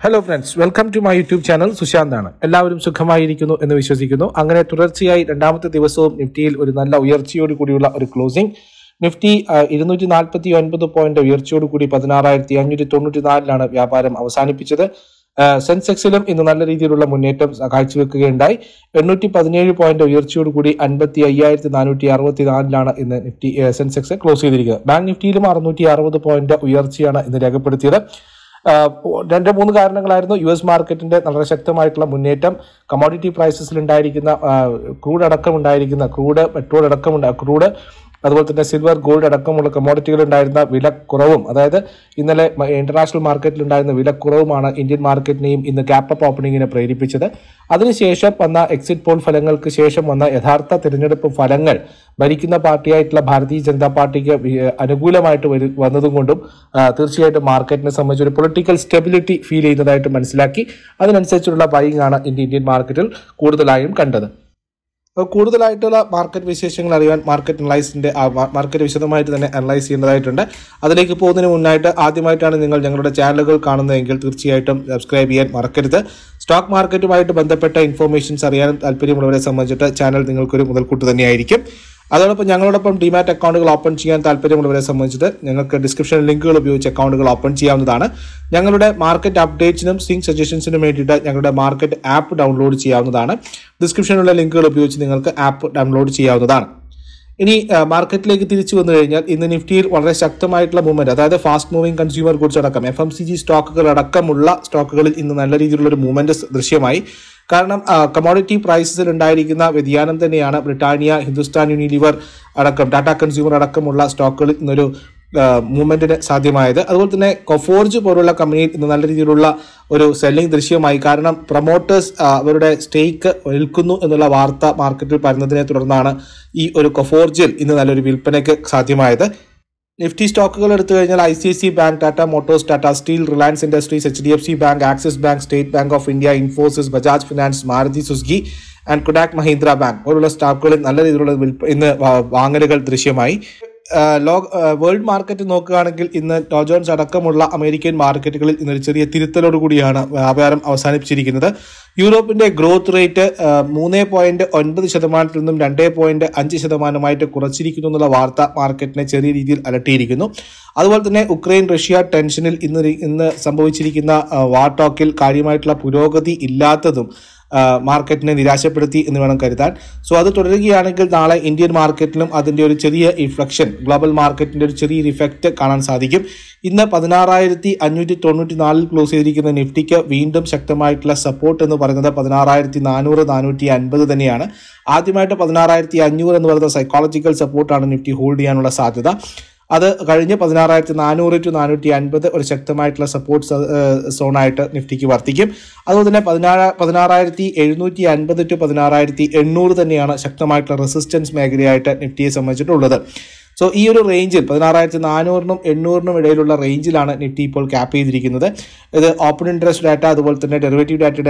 hello friends welcome to my YouTube channel സുശാന്താണ് എല്ലാവരും സുഖമായിരിക്കുന്നു എന്ന് വിശ്വസിക്കുന്നു അങ്ങനെ തുടർച്ചയായി രണ്ടാമത്തെ ദിവസവും നിഫ്റ്റിയിൽ ഒരു നല്ല ഉയർച്ചയോട് കൂടിയുള്ള ഒരു ക്ലോസിംഗ് നിഫ്റ്റി ഇരുന്നൂറ്റി നാൽപ്പത്തി ഒൻപത് പോയിന്റ് ഉയർച്ചയോട് കൂടി പതിനാറായിരത്തി അഞ്ഞൂറ്റി തൊണ്ണൂറ്റി നാലിലാണ് വ്യാപാരം അവസാനിപ്പിച്ചത് ആ, സെൻസെക്സിലും ഇന്ന് നല്ല രീതിയിലുള്ള മുന്നേറ്റം കാഴ്ചവെക്കുകയുണ്ടായി എണ്ണൂറ്റി പതിനേഴ് പോയിന്റ് ഉയർച്ചയോട് കൂടി അൻപത്തി അയ്യായിരത്തി നാനൂറ്റി അറുപത്തി നാലിലാണ് ഇന്ന് നിഫ്റ്റി ആ, സെൻസെക്സ് ക്ലോസ് ചെയ്തിരിക്കുന്നത് ബാങ്ക് നിഫ്റ്റിയിലും അറുന്നൂറ്റി അറുപത് പോയിന്റ് ഉയർച്ചയാണ് ഇന്ന് രേഖപ്പെടുത്തിയത് ആഹ് രണ്ട് മൂന്ന് കാരണങ്ങളായിരുന്നു യു എസ് മാർക്കറ്റിന്റെ വളരെ ശക്തമായിട്ടുള്ള മുന്നേറ്റം കമോഡിറ്റി പ്രൈസസിൽ ഉണ്ടായിരിക്കുന്ന ക്രൂഡ് അടക്കം ഉണ്ടായിരിക്കുന്ന ക്രൂഡ് പെട്രോൾ അടക്കം ക്രൂഡ് അതുപോലെ തന്നെ സിൽവർ ഗോൾഡ് അടക്കമുള്ള കമോഡിറ്റികൾ ഉണ്ടായിരുന്ന വില കുറവും അതായത് ഇന്നലെ മ- ഇന്റർനാഷണൽ മാർക്കറ്റിൽ ഉണ്ടായിരുന്ന വില കുറവുമാണ് ഇന്ത്യൻ മാർക്കറ്റിനെയും ഇന്ന് ഗ്യാപ്പ് അപ്പ് ഓപ്പണിങ്ങിനെ പ്രേരിപ്പിച്ചത് അതിനുശേഷം വന്ന എക്സിറ്റ് പോൾ ഫലങ്ങൾക്ക് ശേഷം വന്ന യഥാർത്ഥ തിരഞ്ഞെടുപ്പ് ഫലങ്ങൾ ഭരിക്കുന്ന പാർട്ടിയായിട്ടുള്ള ഭാരതീയ ജനതാ പാർട്ടിക്ക് വി- അനുകൂലമായിട്ട് വരു വന്നതും കൊണ്ടും ആ, തീർച്ചയായിട്ടും മാർക്കറ്റിനെ സംബന്ധിച്ച് ഒരു പൊളിറ്റിക്കൽ സ്റ്റെബിലിറ്റി ഫീൽ ചെയ്യുന്നതായിട്ട് മനസ്സിലാക്കി അതിനനുസരിച്ചുള്ള ബൈങ് ആണ് ഇന്ത്യ ഇന്ത്യൻ മാർക്കറ്റിൽ കൂടുതലായും കണ്ടത് അപ്പോൾ കൂടുതലായിട്ടുള്ള മാർക്കറ്റ് വിശേഷങ്ങൾ അറിയാൻ മാർക്കറ്റ് അനലൈസിന്റെ ആ മാ- മാർക്കറ്റ് വിശദമായിട്ട് തന്നെ അനലൈസ് ചെയ്യേണ്ടതായിട്ടുണ്ട് അതിലേക്ക് പോകുന്നതിന് മുന്നായിട്ട് ആദ്യമായിട്ടാണ് നിങ്ങൾ ഞങ്ങളുടെ ചാനലുകൾ കാണുന്നതെങ്കിൽ തീർച്ചയായിട്ടും സബ്സ്ക്രൈബ് ചെയ്യാൻ മറക്കരുത് സ്റ്റോക്ക് മാർക്കറ്റുമായിട്ട് ബന്ധപ്പെട്ട ഇൻഫോർമേഷൻസ് അറിയാൻ താല്പര്യമുള്ളവരെ സംബന്ധിച്ചിട്ട് ചാനൽ നിങ്ങൾക്കൊരു മുതൽക്കൂട്ട് തന്നെയായിരിക്കും അതോടൊപ്പം ഞങ്ങളോടൊപ്പം ഡിമാറ്റ് അക്കൗണ്ടുകൾ ഓപ്പൺ ചെയ്യാൻ താല്പര്യമുള്ളവരെ സംബന്ധിച്ചിട്ട് ഞങ്ങൾക്ക് ഡിസ്ക്രിപ്ഷൻ ലിങ്കുകൾ ഉപയോഗിച്ച് അക്കൗണ്ടുകൾ ഓപ്പൺ ചെയ്യാവുന്നതാണ് ഞങ്ങളുടെ മാർക്കറ്റ് അപ്ഡേറ്റ്സിനും സിങ്ക് സജഷൻസിനും വേണ്ടിയിട്ട് ഞങ്ങളുടെ മാർക്കറ്റ് ആപ്പ് ഡൗൺലോഡ് ചെയ്യാവുന്നതാണ് ഡിസ്ക്രിപ്ഷനിലുള്ള ലിങ്കുകൾ ഉപയോഗിച്ച് നിങ്ങൾക്ക് ആപ്പ് ഡൗൺലോഡ് ചെയ്യാവുന്നതാണ് ഇനി ആ, മാർക്കറ്റിലേക്ക് തിരിച്ചു വന്നു കഴിഞ്ഞാൽ ഇന്ന് നിഫ്റ്റിയിൽ വളരെ ശക്തമായിട്ടുള്ള മൂവ്മെന്റ് അതായത് ഫാസ്റ്റ് മൂവിംഗ് കൺസ്യൂമർ ഗുഡ്സ് അടക്കം എഫ് എം സി ജി സ്റ്റോക്കുകൾ അടക്കമുള്ള സ്റ്റോക്കുകളിൽ ഇന്ന് നല്ല രീതിയിലുള്ള ഒരു മൂവ്മെന്റ് ദൃശ്യമായി കാരണം കമോഡിറ്റി പ്രൈസസിൽ ഉണ്ടായിരിക്കുന്ന വ്യതിയാനം തന്നെയാണ് ബ്രിട്ടാനിയ ഹിന്ദുസ്ഥാൻ യൂണിലിവർ അടക്കം ടാറ്റ കൺസ്യൂമർ അടക്കമുള്ള സ്റ്റോക്കുകളിൽ ഇന്നൊരു മൂവ്മെന്റിന് സാധ്യമായത് അതുപോലെ തന്നെ കൊഫോർജ് പോലുള്ള കമ്പനിയിൽ ഇന്ന് നല്ല രീതിയിലുള്ള ഒരു സെല്ലിംഗ് ദൃശ്യമായി കാരണം പ്രൊമോട്ടേഴ്സ് അവരുടെ സ്റ്റേക്ക് വിൽക്കുന്നു എന്നുള്ള വാർത്ത മാർക്കറ്റിൽ പരന്നതിനെ തുടർന്നാണ് ഈ ഒരു കൊഫോർജിൽ ഇന്ന് നല്ലൊരു വിൽപ്പനയ്ക്ക് സാധ്യമായത് നിഫ്റ്റി സ്റ്റോക്കുകൾ എടുത്തു കഴിഞ്ഞാൽ I C I C bank Tata Motors Tata Steel Reliance Industries H D F C bank Axis Bank State Bank of India Infosys Bajaj Finance Maruti Suzuki and Kotak Mahindra bank പോലുള്ള സ്റ്റോക്കുകളിൽ നല്ല രീതിയിലുള്ള വിൽപ്പ ഇന്ന് വാ- വാങ്ങലുകൾ ദൃശ്യമായി ആഹ് ലോക ആഹ് വേൾഡ് മാർക്കറ്റ് നോക്കുകയാണെങ്കിൽ ഇന്ന് ഡോജോൺസ് അടക്കമുള്ള അമേരിക്കൻ മാർക്കറ്റുകളിൽ ഇന്നൊരു ചെറിയ തിരുത്തലോട് കൂടിയാണ് വ്യാപാരം അവസാനിപ്പിച്ചിരിക്കുന്നത് യൂറോപ്പിന്റെ ഗ്രോത്ത് റേറ്റ് മൂന്ന് പോയിന്റ് ഒൻപത് ശതമാനത്തിൽ നിന്നും രണ്ട് പോയിന്റ് അഞ്ച് ശതമാനമായിട്ട് കുറച്ചിരിക്കുന്നു എന്നുള്ള വാർത്ത മാർക്കറ്റിനെ ചെറിയ രീതിയിൽ അലട്ടിയിരിക്കുന്നു അതുപോലെ തന്നെ ഉക്രൈൻ റഷ്യ ടെൻഷനിൽ ഇന്ന് രി- ഇന്ന് സംഭവിച്ചിരിക്കുന്ന ആഹ് വാർ ടോക്കിൽ കാര്യമായിട്ടുള്ള പുരോഗതി ഇല്ലാത്തതും ആഹ് മാർക്കറ്റിനെ നിരാശപ്പെടുത്തി എന്ന് വേണം കരുതാൻ സോ അത് തുടരുകയാണെങ്കിൽ നാളെ ഇന്ത്യൻ മാർക്കറ്റിലും അതിന്റെ ഒരു ചെറിയ ഇൻഫ്ലക്ഷൻ ഗ്ലോബൽ മാർക്കറ്റിന്റെ ഒരു ചെറിയൊരു ഇഫക്റ്റ് കാണാൻ സാധിക്കും ഇന്ന് പതിനാറായിരത്തി അഞ്ഞൂറ്റി തൊണ്ണൂറ്റി നാലിൽ ക്ലോസ് ചെയ്തിരിക്കുന്ന നിഫ്റ്റിക്ക് വീണ്ടും ശക്തമായിട്ടുള്ള സപ്പോർട്ട് എന്ന് പറയുന്നത് പതിനാറായിരത്തി നാനൂറ് നാനൂറ്റി അൻപത് തന്നെയാണ് ആദ്യമായിട്ട് പതിനാറായിരത്തി അഞ്ഞൂറ് എന്ന് പറയുന്ന സൈക്കോളജിക്കൽ സപ്പോർട്ടാണ് നിഫ്റ്റി ഹോൾഡ് ചെയ്യാനുള്ള സാധ്യത അത് കഴിഞ്ഞ് പതിനാറായിരത്തി നാനൂറ് ടു നാനൂറ്റി അൻപത് ഒരു ശക്തമായിട്ടുള്ള സപ്പോർട്ട് സോണായിട്ട് നിഫ്റ്റിക്ക് വർത്തിക്കും അതുപോലെ തന്നെ പതിനാറ് പതിനാറായിരത്തി എഴുന്നൂറ്റി അൻപത് ടു പതിനാറായിരത്തി എണ്ണൂറ് തന്നെയാണ് ശക്തമായിട്ടുള്ള റെസിസ്റ്റൻസ് മേഖലയായിട്ട് നിഫ്റ്റിയെ സംബന്ധിച്ചിട്ടുള്ളത് സോ ഈ ഒരു റേഞ്ചിൽ പതിനാറായിരത്തി നാനൂറിനും എണ്ണൂറിനും ഇടയിലുള്ള റേഞ്ചിലാണ് നിഫ്റ്റി ഇപ്പോൾ ക്യാപ്പ് ചെയ്തിരിക്കുന്നത് ഇത് ഓപ്പൺ ഇൻട്രസ്റ്റ് ഡാറ്റ അതുപോലെ തന്നെ ഡെറിവേറ്റീവ് ഡാറ്റയുടെ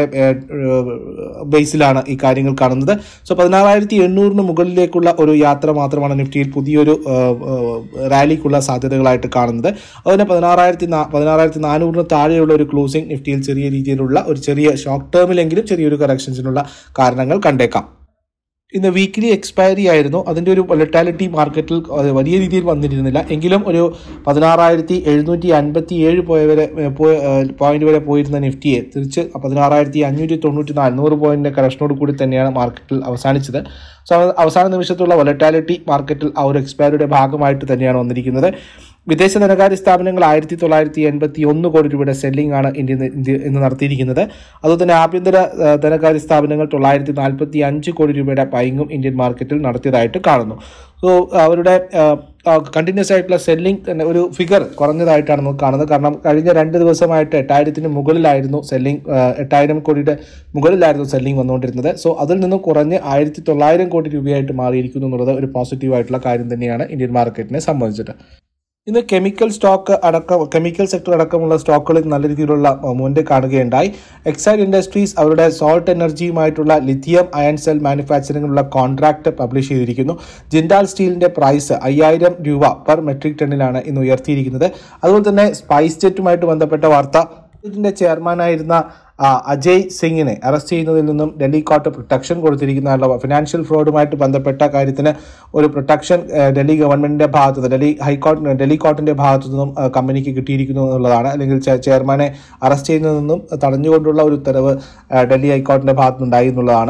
ബേസിലാണ് ഈ കാര്യങ്ങൾ കാണുന്നത് സോ പതിനാറായിരത്തി എണ്ണൂറിന് മുകളിലേക്കുള്ള ഒരു യാത്ര മാത്രമാണ് നിഫ്റ്റിയിൽ പുതിയൊരു ആ, ആ, റാലിക്കുള്ള സാധ്യതകളായിട്ട് കാണുന്നത് അതുപോലെ പതിനാറായിരത്തി നാ- പതിനാറായിരത്തി നാനൂറിന് താഴെയുള്ള ഒരു ക്ലോസിംഗ് നിഫ്റ്റിയിൽ ചെറിയ രീതിയിലുള്ള ഒരു ചെറിയ ഷോർട്ട് ടേമിലെങ്കിലും ചെറിയൊരു കറക്ഷൻസിനുള്ള കാരണങ്ങൾ കണ്ടേക്കാം ഇന്ന് വീക്ക്ലി എക്സ്പയറി ആയിരുന്നു അതിൻ്റെ ഒരു വൊലറ്റാലിറ്റി മാർക്കറ്റിൽ അത് വലിയ രീതിയിൽ വന്നിരുന്നില്ല എങ്കിലും ഒരു പതിനാറായിരത്തി എഴുന്നൂറ്റി അൻപത്തി ഏഴ് പോയ വരെ പോയിന്റ് വരെ പോയിരുന്ന നിഫ്റ്റിയെ തിരിച്ച് പതിനാറായിരത്തി അഞ്ഞൂറ്റി തൊണ്ണൂറ്റി നാല് നൂറ് പോയിന്റിന്റെ കറക്ഷനോട് കൂടി തന്നെയാണ് മാർക്കറ്റിൽ അവസാനിച്ചത് സോ അവ- അവസാന നിമിഷത്തുള്ള വൊലറ്റാലിറ്റി മാർക്കറ്റിൽ ആ ഒരു എക്സ്പയറിയുടെ ഭാഗമായിട്ട് തന്നെയാണ് വന്നിരിക്കുന്നത് വിദേശ ധനകാര്യ സ്ഥാപനങ്ങൾ ആയിരത്തി തൊള്ളായിരത്തി എൺപത്തി ഒന്ന് കോടി രൂപയുടെ സെല്ലിംഗ് ആണ് ഇന്ത്യ ഇന്ത്യ ഇന്ന് നടത്തിയിരിക്കുന്നത് അതുപോലെ തന്നെ ആഭ്യന്തര ആ, ധനകാര്യ സ്ഥാപനങ്ങൾ തൊള്ളായിരത്തി നാൽപ്പത്തി അഞ്ച് കോടി രൂപയുടെ ബൈങ്ങും ഇന്ത്യൻ മാർക്കറ്റിൽ നടത്തിയതായിട്ട് കാണുന്നു സോ അവരുടെ കണ്ടിന്യൂസ് ആയിട്ടുള്ള സെല്ലിംഗ് തന്നെ ഒരു ഫിഗർ കുറഞ്ഞതായിട്ടാണ് നമുക്ക് കാണുന്നത് കാരണം കഴിഞ്ഞ രണ്ട് ദിവസമായിട്ട് എട്ടായിരത്തിന് മുകളിലായിരുന്നു സെല്ലിംഗ് എട്ടായിരം കോടിയുടെ മുകളിലായിരുന്നു സെല്ലിംഗ് വന്നുകൊണ്ടിരുന്നത് സോ അതിൽ നിന്നും കുറഞ്ഞ് ആയിരത്തി തൊള്ളായിരം കോടി രൂപയായിട്ട് മാറിയിരിക്കുന്നു എന്നുള്ളത് ഒരു പോസിറ്റീവ് ആയിട്ടുള്ള കാര്യം തന്നെയാണ് ഇന്ത്യൻ മാർക്കറ്റിനെ സംബന്ധിച്ചിട്ട് ഇന്ന് കെമിക്കൽ സ്റ്റോക്ക് അടക്കം കെമിക്കൽ സെക്ടർ അടക്കമുള്ള സ്റ്റോക്കുകളിൽ നല്ല രീതിയിലുള്ള മൂവ്മെന്റ് കാണുകയുണ്ടായി എക്സൈഡ് ഇൻഡസ്ട്രീസ് അവരുടെ സോൾട്ട് എനർജിയുമായിട്ടുള്ള ലിഥിയം അയൺ സെൽ മാനുഫാക്ചറിംഗിനുള്ള കോൺട്രാക്ട് പബ്ലിഷ് ചെയ്തിരിക്കുന്നു ജിൻഡാൽ സ്റ്റീലിന്റെ പ്രൈസ് അയ്യായിരം രൂപ പെർ മെട്രിക് ടണ്ണിലാണ് ഇന്ന് ഉയർത്തിയിരിക്കുന്നത് അതുപോലെ തന്നെ സ്പൈസ് ജെറ്റുമായിട്ട് ബന്ധപ്പെട്ട വാർത്ത ഇതിന്റെ ചെയർമാനായിരുന്ന ആ, അജയ് സിംഗിനെ അറസ്റ്റ് ചെയ്യുന്നതിൽ നിന്നും ഡൽഹി കോർട്ട് പ്രൊട്ടക്ഷൻ കൊടുത്തിരിക്കുന്ന ഫിനാൻഷ്യൽ ഫ്രോഡുമായിട്ട് ബന്ധപ്പെട്ട കാര്യത്തിന് ഒരു പ്രൊട്ടക്ഷൻ ആ, ഡൽഹി ഗവൺമെന്റിന്റെ ഭാഗത്തു നിന്ന് ഡൽഹി ഹൈക്കോടതി ഡൽഹി കോർട്ടിന്റെ ഭാഗത്തു നിന്നും ആ, കമ്പനിക്ക് കിട്ടിയിരിക്കുന്നു എന്നുള്ളതാണ് അല്ലെങ്കിൽ ചെ- ചെയർമാനെ അറസ്റ്റ് ചെയ്യുന്നതിൽ നിന്നും തടഞ്ഞുകൊണ്ടുള്ള ഒരു ഉത്തരവ് ആ, ഡൽഹി ഹൈക്കോടതിന്റെ ഭാഗത്തു നിന്നുണ്ടായി എന്നുള്ളതാണ്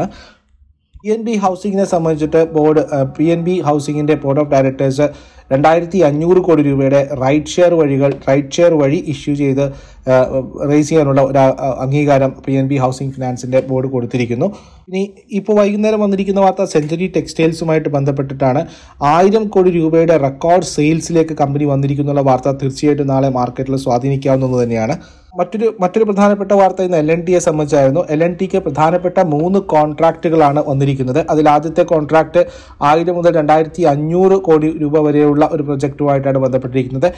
പി എൻ ബി ഹൗസിങ്ങിനെ സംബന്ധിച്ചിട്ട് ബോർഡ് പി എൻ ബി ഹൗസിങ്ങിന്റെ ബോർഡ് ഓഫ് ഡയറക്ടേഴ്സ് രണ്ടായിരത്തി അഞ്ഞൂറ് കോടി രൂപയുടെ റൈറ്റ് ഷെയർ വഴികൾ റൈറ്റ് ഷെയർ വഴി ഇഷ്യൂ ചെയ്ത് റേസ് ചെയ്യാനുള്ള ഒരു ആ, അംഗീകാരം പി എൻ ബി ഹൗസിംഗ് ഫിനാൻസിന്റെ ബോർഡ് കൊടുത്തിരിക്കുന്നു ഇനി ഇപ്പോൾ വൈകുന്നേരം വന്നിരിക്കുന്ന വാർത്ത സെഞ്ചുറി ടെക്സ്റ്റൈൽസുമായിട്ട് ബന്ധപ്പെട്ടിട്ടാണ് ആയിരം കോടി രൂപയുടെ റെക്കോർഡ് സെയിൽസിലേക്ക് കമ്പനി വന്നിരിക്കുന്നുള്ള വാർത്ത തീർച്ചയായിട്ടും നാളെ മാർക്കറ്റിൽ സ്വാധീനിക്കാവുന്നത് തന്നെയാണ് മറ്റൊരു മറ്റൊരു പ്രധാനപ്പെട്ട വാർത്ത ഇന്ന് എൽ എൻ ടിയെ സംബന്ധിച്ചായിരുന്നു എൽ എൻ ടിക്ക് പ്രധാനപ്പെട്ട മൂന്ന് കോൺട്രാക്റ്റുകളാണ് വന്നിരിക്കുന്നത് അതിൽ ആദ്യത്തെ കോൺട്രാക്ട് ആയിരം മുതൽ രണ്ടായിരത്തി അഞ്ഞൂറ് കോടി രൂപ വരെയുള്ള ഒരു പ്രൊജക്റ്റുമായിട്ടാണ് ബന്ധപ്പെട്ടിരിക്കുന്നത്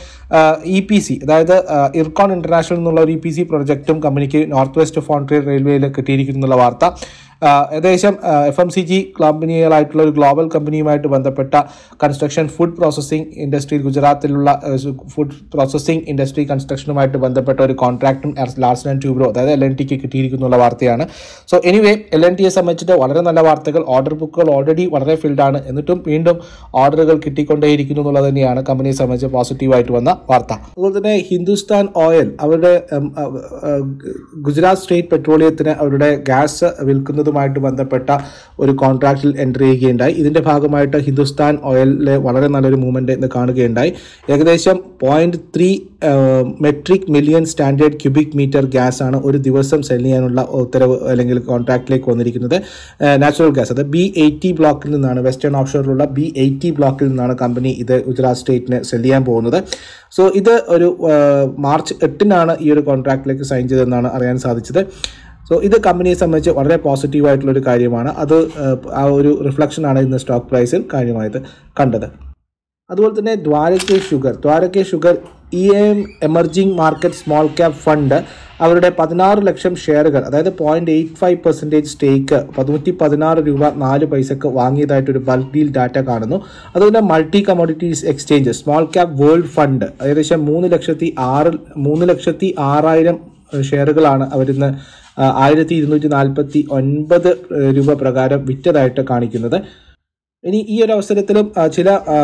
ഇ പി സി അതായത് ആ, ഇർക്കോൺ ഇന്റർനാഷണൽ എന്നുള്ള ഒരു ഇ പി സി പ്രൊജക്റ്റും കമ്പനിക്ക് നോർത്ത് വെസ്റ്റ് ഫോൺട്രി റെയിൽവേയിൽ കിട്ടിയിരിക്കുന്നു എന്നുള്ള വാർത്ത ആ, ഏകദേശം എഫ് എം സി ജി കമ്പനികളായിട്ടുള്ള ഒരു ഗ്ലോബൽ കമ്പനിയുമായിട്ട് ബന്ധപ്പെട്ട കൺസ്ട്രക്ഷൻ ഫുഡ് പ്രോസസ്സിംഗ് ഇൻഡസ്ട്രിയിൽ ഗുജറാത്തിലുള്ള ഫുഡ് പ്രോസസ്സിംഗ് ഇൻഡസ്ട്രി കൺസ്ട്രക്ഷനുമായിട്ട് ബന്ധപ്പെട്ട ഒരു കോൺട്രാക്റ്റും ലാർസൺ ആൻഡ് ട്യൂബ്രോ അതായത് എൽ എൻ ടിക്ക് കിട്ടിയിരിക്കുന്നുള്ള വാർത്തയാണ് സോ എനിവേ എൽ എൻ ടിയെ സംബന്ധിച്ചിട്ട് വളരെ നല്ല വാർത്തകൾ ഓർഡർ ബുക്കുകൾ ഓൾറെഡി വളരെ ഫിൽഡ് ആണ് എന്നിട്ടും വീണ്ടും ഓർഡറുകൾ കിട്ടിക്കൊണ്ടേയിരിക്കുന്നു എന്നുള്ളത് തന്നെയാണ് കമ്പനിയെ സംബന്ധിച്ച് പോസിറ്റീവായിട്ട് വന്ന വാർത്ത അതുപോലെ തന്നെ ഹിന്ദുസ്ഥാൻ ഓയിൽ അവരുടെ ഉം, അഹ്, അഹ്, ഗുജറാത്ത് സ്റ്റേറ്റ് പെട്രോളിയത്തിന് അവരുടെ ഗ്യാസ് വിൽക്കുന്നതുമായിട്ട് ബന്ധപ്പെട്ട ഒരു കോൺട്രാക്റ്റിൽ എൻ്റർ ചെയ്യുകയുണ്ടായി ഇതിന്റെ ഭാഗമായിട്ട് ഹിന്ദുസ്ഥാൻ ഓയിലിലെ വളരെ നല്ലൊരു മൂവ്മെന്റ് ഇന്ന് കാണുകയുണ്ടായി ഏകദേശം point three metric million standard cubic meter gas ആണ് ഒരു ദിവസം സെൽ ചെയ്യാനുള്ള ഉത്തരവ് അല്ലെങ്കിൽ കോൺട്രാക്റ്റിലേക്ക് വന്നിരിക്കുന്നത് നാച്ചുറൽ ഗ്യാസ് അത് ബി എയ്റ്റി ബ്ലോക്കിൽ നിന്നാണ് വെസ്റ്റേൺ ഓപ്ഷോറിലുള്ള ബി എയ്റ്റി ബ്ലോക്കിൽ നിന്നാണ് കമ്പനി ഇത് ഗുജറാത്ത് സ്റ്റേറ്റിന് സെൽ ചെയ്യാൻ പോകുന്നത് സോ ഇത് ഒരു ആ, മാർച്ച് എട്ടിനാണ് ഈ ഒരു കോൺട്രാക്റ്റിലേക്ക് സൈൻ ചെയ്തതെന്നാണ് അറിയാൻ സാധിച്ചത് സോ ഇത് കമ്പനിയെ സംബന്ധിച്ച് വളരെ പോസിറ്റീവ് ആയിട്ടുള്ള ഒരു കാര്യമാണ് അത് ആ, ആ ഒരു റിഫ്ലക്ഷനാണ് ഇന്ന് സ്റ്റോക്ക് പ്രൈസിൽ കാര്യമായിട്ട് കണ്ടത് അതുപോലെ തന്നെ Dwarake sugar Dwarake sugar E M emerging market small cap fund അവരുടെ പതിനാറ് ലക്ഷം ഷെയറുകൾ അതായത് point eight five percentage stake പതിനൂറ്റി പതിനാറ് രൂപ നാല് പൈസക്ക് വാങ്ങിയതായിട്ട് ഒരു ബൾക്ക് ഡീൽ ഡാറ്റ കാണുന്നു അതുപോലെ multi commodities exchange small cap world fund ഏകദേശം മൂന്ന് ലക്ഷത്തി ആറ് മൂന്ന് ലക്ഷത്തി ആറായിരം ഷെയറുകളാണ് അവരിന്ന് ആയിരത്തി ഇരുന്നൂറ്റി നാൽപ്പത്തി ഒൻപത് രൂപ പ്രകാരം വിറ്റതായിട്ട് കാണിക്കുന്നത് ഇനി ഈ ഒരു അവസരത്തിലും ആ, ചില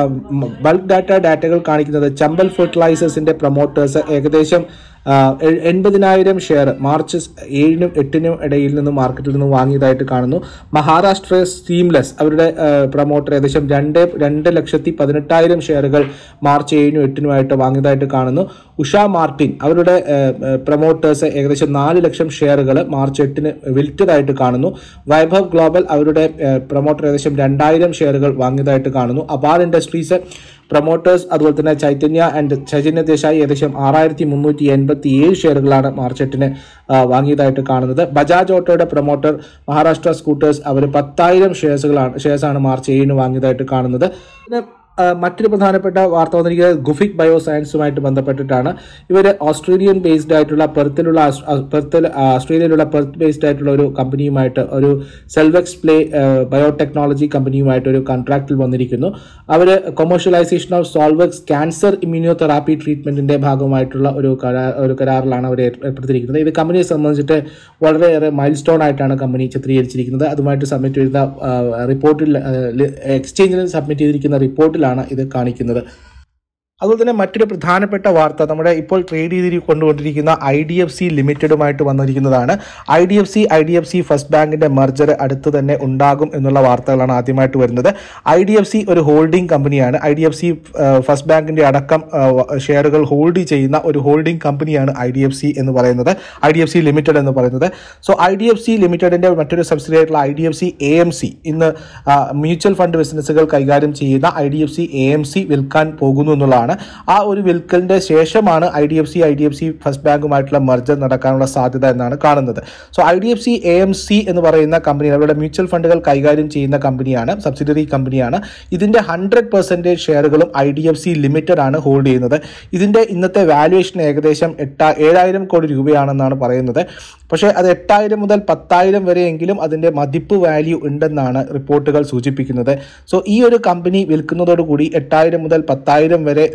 ബൾക്ക് ഡാറ്റ ഡാറ്റകൾ കാണിക്കുന്നത് ചമ്പൽ ഫെർട്ടിലൈസേഴ്സിന്റെ പ്രൊമോട്ടേഴ്സ് ഏകദേശം ആ, എ- എൺപതിനായിരം ഷെയർ മാർച്ച് സ് ഏഴിനും എട്ടിനും ഇടയിൽ നിന്ന് മാർക്കറ്റിൽ നിന്ന് വാങ്ങിയതായിട്ട് കാണുന്നു മഹാരാഷ്ട്ര സ്റ്റീംലെസ് അവരുടെ പ്രൊമോട്ടർ ഏകദേശം രണ്ട് രണ്ട് ലക്ഷത്തി പതിനെട്ടായിരം ഷെയറുകൾ മാർച്ച് ഏഴിനും എട്ടിനുമായിട്ട് വാങ്ങിയതായിട്ട് കാണുന്നു ഉഷ മാർട്ടിൻ അവരുടെ പ്രൊമോട്ടേഴ്സ് ഏകദേശം നാല് ലക്ഷം ഷെയറുകൾ മാർച്ച് എട്ടിന് വിൽറ്റതായിട്ട് കാണുന്നു വൈഭവ് ഗ്ലോബൽ അവരുടെ പ്രൊമോട്ടർ ഏകദേശം രണ്ടായിരം ഷെയറുകൾ വാങ്ങിയതായിട്ട് കാണുന്നു അപാർ ഇൻഡസ്ട്രീസ് പ്രൊമോട്ടേഴ്സ് അതുപോലെ തന്നെ ചൈതന്യ ആൻഡ് ചൈതന്യ ദേശായി ഏകദേശം ആറായിരത്തി മുന്നൂറ്റി എൺപത്തി ഏഴ് ഷെയറുകളാണ് മാർച്ച് എട്ടിന് ആ, വാങ്ങിയതായിട്ട് കാണുന്നത് ബജാജ് ഓട്ടോയുടെ പ്രൊമോട്ടർ മഹാരാഷ്ട്ര സ്കൂട്ടേഴ്സ് അവർ പത്തായിരം ഷെയർസുകളാണ് ഷെയർസാണ് മാർച്ച് ഏഴിന് വാങ്ങിയതായിട്ട് കാണുന്നത് പിന്നെ ആ, മറ്റൊരു പ്രധാനപ്പെട്ട വാർത്ത വന്നിരിക്കുന്നത് ഗുഫിക് ബയോ സയൻസുമായിട്ട് ബന്ധപ്പെട്ടിട്ടാണ് ഇവർ ഓസ്ട്രേലിയൻ ബേസ്ഡ് ആയിട്ടുള്ള പെർത്തിലുള്ള ആസ്- ആ, പെർത്തിൽ ആ, ഓസ്ട്രേലിയയിലുള്ള പെർത്ത് ബേസ്ഡ് ആയിട്ടുള്ള ഒരു കമ്പനിയുമായിട്ട് ഒരു സെൽവെക്സ് പ്ലേ ബയോടെക്നോളജി കമ്പനിയുമായിട്ട് ഒരു കോൺട്രാക്റ്റിൽ വന്നിരിക്കുന്നു അവർ commercialisation of Solvex cancer immunotherapy ട്രീറ്റ്മെന്റിന്റെ ഭാഗമായിട്ടുള്ള ഒരു കരാർ ഒരു കരാറിലാണ് അവർ ഏർപ്പെടുത്തിയിരിക്കുന്നത് ഇത് കമ്പനിയെ സംബന്ധിച്ചിട്ട് വളരെയേറെ മൈൽ സ്റ്റോൺ ആയിട്ടാണ് കമ്പനി ചിത്രീകരിച്ചിരിക്കുന്നത് അതുമായിട്ട് സബ്മിറ്റ് ചെയ്ത ആ, റിപ്പോർട്ടിൽ ആ, ലി- എക്സ്ചേഞ്ചിൽ സബ്മിറ്റ് ചെയ്തിരിക്കുന്ന റിപ്പോർട്ടിലാണ് ഇത് കാണിക്കുന്നത് അതുപോലെ തന്നെ മറ്റൊരു പ്രധാനപ്പെട്ട വാർത്ത നമ്മുടെ ഇപ്പോൾ ട്രേഡ് ചെയ്തി കൊണ്ടുകൊണ്ടിരിക്കുന്ന ഐ ഡി എഫ് സി ലിമിറ്റഡുമായിട്ട് വന്നിരിക്കുന്നതാണ് I D F C I D F C first ബാങ്കിന്റെ മെർജർ അടുത്ത് തന്നെ ഉണ്ടാകും എന്നുള്ള വാർത്തകളാണ് ആദ്യമായിട്ട് വരുന്നത് ഐ ഡി എഫ് സി ഒരു ഹോൾഡിംഗ് കമ്പനിയാണ് I D F C first ബാങ്കിന്റെ അടക്കം ആ, ഷെയറുകൾ ഹോൾഡ് ചെയ്യുന്ന ഒരു ഹോൾഡിംഗ് കമ്പനിയാണ് ഐ ഡി എഫ് സി എന്ന് പറയുന്നത് I D F C limited എന്ന് പറയുന്നത് so I D F C ലിമിറ്റഡിന്റെ മറ്റൊരു സബ്സിഡി ആയിട്ടുള്ള I D F C A M C ഇന്ന് മ്യൂച്വൽ ഫണ്ട് ബിസിനസ്സുകൾ കൈകാര്യം ചെയ്യുന്ന I D F C A M C വിൽക്കാൻ പോകുന്നു എന്നുള്ളതാണ് ആ ഒരു വിൽക്കലിന്റെ ശേഷമാണ് I D F C I D F C first ബാങ്കുമായിട്ടുള്ള മെർജർ നടക്കാനുള്ള സാധ്യത എന്നാണ് കാണുന്നത് so I D F C A M C എന്ന് പറയുന്ന കമ്പനി അവരുടെ മ്യൂച്വൽ ഫണ്ടുകൾ കൈകാര്യം ചെയ്യുന്ന കമ്പനിയാണ് സബ്സിഡറി കമ്പനിയാണ് ഇതിന്റെ ഹൺഡ്രഡ് പെർസെൻറ്റേജ് ഷെയറുകളും I D F C limited ആണ് ഹോൾഡ് ചെയ്യുന്നത് ഇതിന്റെ ഇന്നത്തെ വാല്യുവേഷൻ ഏകദേശം എട്ടാ ഏഴായിരം കോടി രൂപയാണെന്നാണ് പറയുന്നത് പക്ഷേ അത് എട്ടായിരം മുതൽ പത്തായിരം വരെയെങ്കിലും അതിന്റെ മതിപ്പ് വാല്യൂ ഉണ്ടെന്നാണ് റിപ്പോർട്ടുകൾ സൂചിപ്പിക്കുന്നത് സോ ഈ ഒരു കമ്പനി വിൽക്കുന്നതോടുകൂടി എട്ടായിരം മുതൽ പത്തായിരം വരെ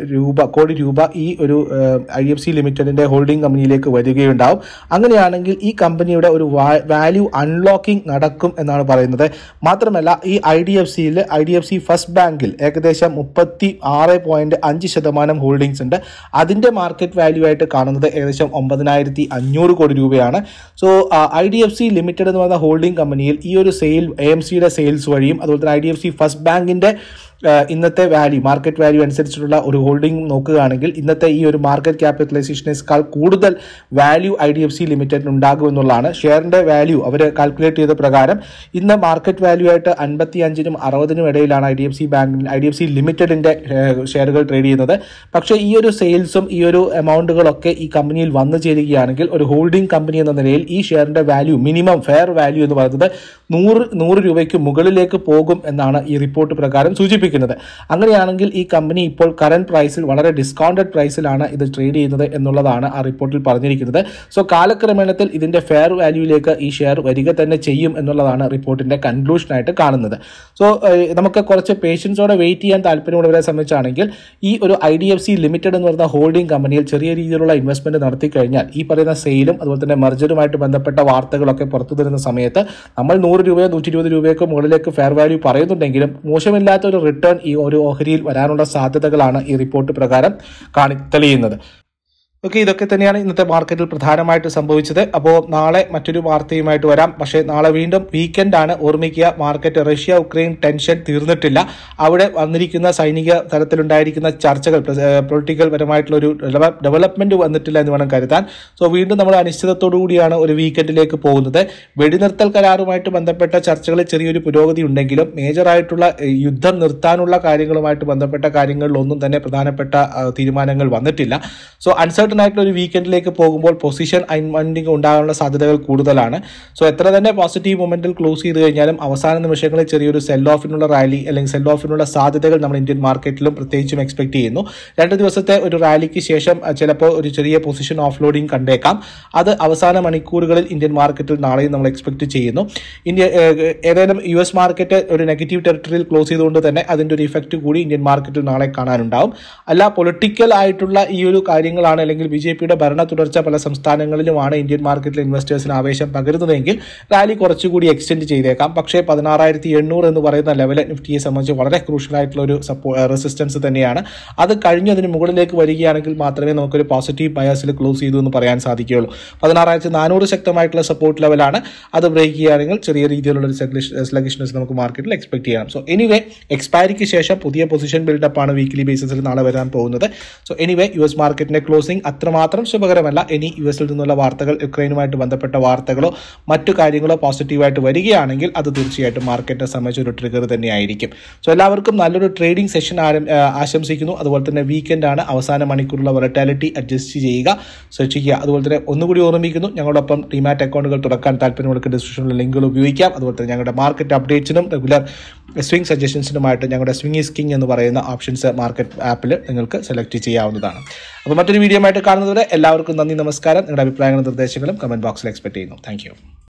രൂപ കോടി രൂപ ഈ ഒരു ഐ എഫ് സി ലിമിറ്റഡിന്റെ ഹോൾഡിംഗ് കമ്പനിയിലേക്ക് വരികയുണ്ടാവും അങ്ങനെയാണെങ്കിൽ ഈ കമ്പനിയുടെ ഒരു വാല്യൂ അൺലോക്കിംഗ് നടക്കും എന്നാണ് പറയുന്നത് മാത്രമല്ല ഈ ഐ ഡി എഫ് സിയിൽ I D F C first ബാങ്കിൽ ഏകദേശം മുപ്പത്തി ആറ് പോയിന്റ് അഞ്ച് ശതമാനം ഹോൾഡിംഗ്സ് ഉണ്ട് അതിന്റെ മാർക്കറ്റ് വാല്യൂ ആയിട്ട് കാണുന്നത് ഏകദേശം ഒമ്പതിനായിരത്തി അഞ്ഞൂറ് കോടി രൂപയാണ് so I D F C limited എന്ന് പറയുന്ന ഹോൾഡിംഗ് കമ്പനിയിൽ ഈ ഒരു സെയിൽ എ എം സിയുടെ സെയിൽസ് വഴിയും അതുപോലെ തന്നെ I D F C first ബാങ്കിന്റെ ഏഹ് ഇന്നത്തെ വാല്യൂ മാർക്കറ്റ് വാല്യൂ അനുസരിച്ചിട്ടുള്ള ഒരു ഹോൾഡിംഗ് നോക്കുകയാണെങ്കിൽ ഇന്നത്തെ ഈ ഒരു മാർക്കറ്റ് ക്യാപിറ്റലൈസേഷനേക്കാൾ കൂടുതൽ value I D F C ലിമിറ്റഡിന് ഉണ്ടാകുമെന്നുള്ളതാണ് ഷെയറിന്റെ വാല്യൂ അവർ കാൽക്കുലേറ്റ് ചെയ്ത പ്രകാരം ഇന്ന് മാർക്കറ്റ് വാല്യൂ ആയിട്ട് അൻപത്തി അഞ്ചിനും അറുപതിനും ഇടയിലാണ് I D F C bank I D F C ലിമിറ്റഡിന്റെ ഷെയറുകൾ ട്രേഡ് ചെയ്യുന്നത് പക്ഷേ ഈ ഒരു സെയിൽസും ഈ ഒരു എമൗണ്ടുകളൊക്കെ ഈ കമ്പനിയിൽ വന്നു ചേരുകയാണെങ്കിൽ ഒരു ഹോൾഡിംഗ് കമ്പനി എന്ന നിലയിൽ ഈ ഷെയറിന്റെ വാല്യൂ മിനിമം ഫെയർ വാല്യൂ എന്ന് പറയുന്നത് നൂറ് നൂറ് രൂപയ്ക്ക് മുകളിലേക്ക് പോകും എന്നാണ് ഈ റിപ്പോർട്ട് പ്രകാരം സൂചിപ്പിക്കുന്നത് അങ്ങനെയാണെങ്കിൽ ഈ കമ്പനി ഇപ്പോൾ കറന്റ് പ്രൈസിൽ വളരെ ഡിസ്കൗണ്ടഡ് പ്രൈസിലാണ് ഇത് ട്രേഡ് ചെയ്യുന്നത് എന്നുള്ളതാണ് ആ റിപ്പോർട്ടിൽ പറഞ്ഞിരിക്കുന്നത് സോ കാലക്രമേണത്തിൽ ഇതിന്റെ ഫെയർ വാല്യൂയിലേക്ക് ഈ ഷെയർ വരിക തന്നെ ചെയ്യും എന്നുള്ളതാണ് റിപ്പോർട്ടിന്റെ കൺക്ലൂഷനായിട്ട് കാണുന്നത് സോ നമുക്ക് കുറച്ച് പേഷ്യൻസോടെ വെയിറ്റ് ചെയ്യാൻ താല്പര്യമുള്ളവരെ സംബന്ധിച്ചാണെങ്കിൽ ഈ ഒരു I D F C limited എന്ന് പറയുന്ന ഹോൾഡിംഗ് കമ്പനിയിൽ ചെറിയ രീതിയിലുള്ള ഇൻവെസ്റ്റ്മെന്റ് നടത്തി കഴിഞ്ഞാൽ ഈ പറയുന്ന സെയിലും അതുപോലെ തന്നെ മെർജറുമായിട്ട് ബന്ധപ്പെട്ട വാർത്തകളൊക്കെ പുറത്തു തരുന്ന സമയത്ത് നമ്മൾ നൂറ് രൂപയോ നൂറ്റി ഇരുപത് രൂപയൊക്കെ മുകളിലേക്ക് ഫെയർ വാല്യൂ പറയുന്നുണ്ടെങ്കിലും മോശമില്ലാത്ത ഒരു റിട്ടേൺ ഈ ഒരു ഓഹരിയിൽ വരാനുള്ള സാധ്യതകളാണ് ഈ റിപ്പോർട്ട് പ്രകാരം കാണി തെളിയുന്നത് ഓക്കെ ഇതൊക്കെ തന്നെയാണ് ഇന്നത്തെ മാർക്കറ്റിൽ പ്രധാനമായിട്ട് സംഭവിച്ചത് അപ്പോൾ നാളെ മറ്റൊരു വാർത്തയുമായിട്ട് വരാം പക്ഷേ നാളെ വീണ്ടും വീക്കെൻഡ് ആണ് ഓർമ്മിക്കുക മാർക്കറ്റ് റഷ്യ ഉക്രൈൻ ടെൻഷൻ തീർന്നിട്ടില്ല അവിടെ വന്നിരിക്കുന്ന സൈനിക തലത്തിലുണ്ടായിരിക്കുന്ന ചർച്ചകൾ പൊളിറ്റിക്കൽ പരമായിട്ടുള്ള ഒരു ഡെവലപ്മെന്റ് വന്നിട്ടില്ല എന്ന് വേണം കരുതാൻ സോ വീണ്ടും നമ്മൾ അനിശ്ചിതത്തോടു കൂടിയാണ് ഒരു വീക്കെൻഡിലേക്ക് പോകുന്നത് വെടിനിർത്തൽ കരാറുമായിട്ട് ബന്ധപ്പെട്ട ചർച്ചകളിൽ ചെറിയൊരു പുരോഗതി ഉണ്ടെങ്കിലും മേജറായിട്ടുള്ള ഏഹ്, യുദ്ധം നിർത്താനുള്ള കാര്യങ്ങളുമായിട്ട് ബന്ധപ്പെട്ട കാര്യങ്ങളിലൊന്നും തന്നെ പ്രധാനപ്പെട്ട ആ, തീരുമാനങ്ങൾ വന്നിട്ടില്ല സോ അൺസർട്ടൺ ആയിട്ടുള്ള ഒരു വീക്കെൻഡിലേക്ക് പോകുമ്പോൾ പൊസിഷൻ അൺവൈൻഡിങ് ഉണ്ടാകാനുള്ള സാധ്യതകൾ കൂടുതലാണ് സോ എത്ര തന്നെ പോസിറ്റീവ് മൊമെന്റിൽ ക്ലോസ് ചെയ്ത് കഴിഞ്ഞാലും അവസാന നിമിഷങ്ങളിൽ ചെറിയൊരു സെൽ ഓഫിനുള്ള റാലി അല്ലെങ്കിൽ സെൽ ഓഫിനുള്ള സാധ്യതകൾ നമ്മൾ ഇന്ത്യൻ മാർക്കറ്റിലും പ്രത്യേകിച്ചും എക്സ്പെക്ട് ചെയ്യുന്നു രണ്ട് ദിവസത്തെ ഒരു റാലിക്ക് ശേഷം അഹ്, ചിലപ്പോൾ ഒരു ചെറിയ പൊസിഷൻ ഓഫ് ലോഡിംഗ് കണ്ടേക്കാം അത് അവസാന മണിക്കൂറുകളിൽ ഇന്ത്യൻ മാർക്കറ്റിൽ നാളെയും നമ്മൾ എക്സ്പെക്ട് ചെയ്യുന്നു ഇന്ത്യ ഏഹ്, ഏതായാലും യു എസ് മാർക്കറ്റ് ഒരു നെഗറ്റീവ് ടെറിട്ടറിയിൽ ക്ലോസ് ചെയ്തുകൊണ്ട് തന്നെ അതിന്റെ ഒരു ഇഫക്റ്റ് കൂടി ഇന്ത്യൻ മാർക്കറ്റിൽ നാളെ കാണാനുണ്ടാവും അല്ല പൊളിറ്റിക്കൽ ആയിട്ടുള്ള ഈ ഒരു കാര്യങ്ങളാണ് അല്ലെങ്കിൽ ബി ജെ പിയുടെ ഭരണ തുടർച്ച പല സംസ്ഥാനങ്ങളിലുമാണ് ഇന്ത്യൻ മാർക്കറ്റിൽ ഇൻവെസ്റ്റേഴ്സിന് ആവേശം പകരുന്നതെങ്കിൽ റാലി കുറച്ചുകൂടി എക്സ്റ്റെൻഡ് ചെയ്തേക്കാം പക്ഷേ പതിനാറായിരത്തി എണ്ണൂറ് എന്ന് പറയുന്ന ലെവൽ നിഫ്റ്റിയെ സംബന്ധിച്ച് വളരെ ക്രൂഷ്യൽ ആയിട്ടുള്ള ഒരു സപ്പോ റെസിസ്റ്റൻസ് തന്നെയാണ് അത് കഴിഞ്ഞ് അതിന് മുകളിലേക്ക് വരികയാണെങ്കിൽ മാത്രമേ നമുക്കൊരു പോസിറ്റീവ് ബയാസിൽ ക്ലോസ് ചെയ്തു എന്ന് പറയാൻ സാധിക്കുകയുള്ളൂ പതിനാറായിരത്തി നാനൂറ് ശക്തമായിട്ടുള്ള സപ്പോർട്ട് ലെവലാണ് അത് ബ്രേക്ക് ചെയ്യുകയാണെങ്കിൽ ചെറിയ രീതിയിലുള്ള ഒരു സ്ലഗിഷ്നെസ് നമുക്ക് മാർക്കറ്റിൽ എക്സ്പെക്ട് ചെയ്യാം സോ എനിവേ എക്സ്പയറിക്ക് ശേഷം പുതിയ പൊസിഷൻ ബിൽഡപ്പ് ആണ് വീക്ക്ലി ബേസിസിൽ നാളെ വരാൻ പോകുന്നത് സോ എനിവേ യു എസ് മാർക്കറ്റിന്റെ ക്ലോസിംഗ് അത്രമാത്രം ശുഭകരമല്ല ഇനി യു എസിൽ നിന്നുള്ള വാർത്തകൾ യുക്രൈനുമായിട്ട് ബന്ധപ്പെട്ട വാർത്തകളോ മറ്റു കാര്യങ്ങളോ പോസിറ്റീവായിട്ട് വരികയാണെങ്കിൽ അത് തീർച്ചയായിട്ടും മാർക്കറ്റിനെ സംബന്ധിച്ച് ഒരു ട്രിഗർ തന്നെയായിരിക്കും സോ എല്ലാവർക്കും നല്ലൊരു ട്രേഡിംഗ് സെഷൻ ആരം ആ, ആശംസിക്കുന്നു അതുപോലെ തന്നെ വീക്കെൻഡ് ആണ് അവസാന മണിക്കൂറുള്ള വൊളറ്റാലിറ്റി അഡ്ജസ്റ്റ് ചെയ്യുക ശ്രദ്ധിക്കുക അതുപോലെ തന്നെ ഒന്നുകൂടി ഓർമ്മിക്കുന്നു ഞങ്ങളോടൊപ്പം ഡിമാറ്റ് അക്കൗണ്ടുകൾ തുറക്കാൻ താല്പര്യമുള്ള ഡിസ്ക്രിപ്ഷനിലെ ലിങ്കുകൾ ഉപയോഗിക്കാം അതുപോലെ തന്നെ ഞങ്ങളുടെ മാർക്കറ്റ് അപ്ഡേറ്റ്സിനും റെഗുലർ സ്വിംഗ് സജഷൻസിനുമായിട്ട് ഞങ്ങളുടെ സ്വിംഗ് ഈസ് കിങ് എന്ന് പറയുന്ന ഓപ്ഷൻസ് മാർക്കറ്റ് ആപ്പിൽ നിങ്ങൾക്ക് സെലക്ട് ചെയ്യാവുന്നതാണ് അപ്പോൾ മറ്റൊരു വീഡിയോ ആയിട്ട് കാണുന്നതുവരെ എല്ലാവർക്കും നന്ദി നമസ്കാരം നിങ്ങളുടെ അഭിപ്രായങ്ങളും നിർദ്ദേശങ്ങളും കമന്റ് ബോക്സിൽ എക്സ്പെക്ട് ചെയ്യുന്നു താങ്ക്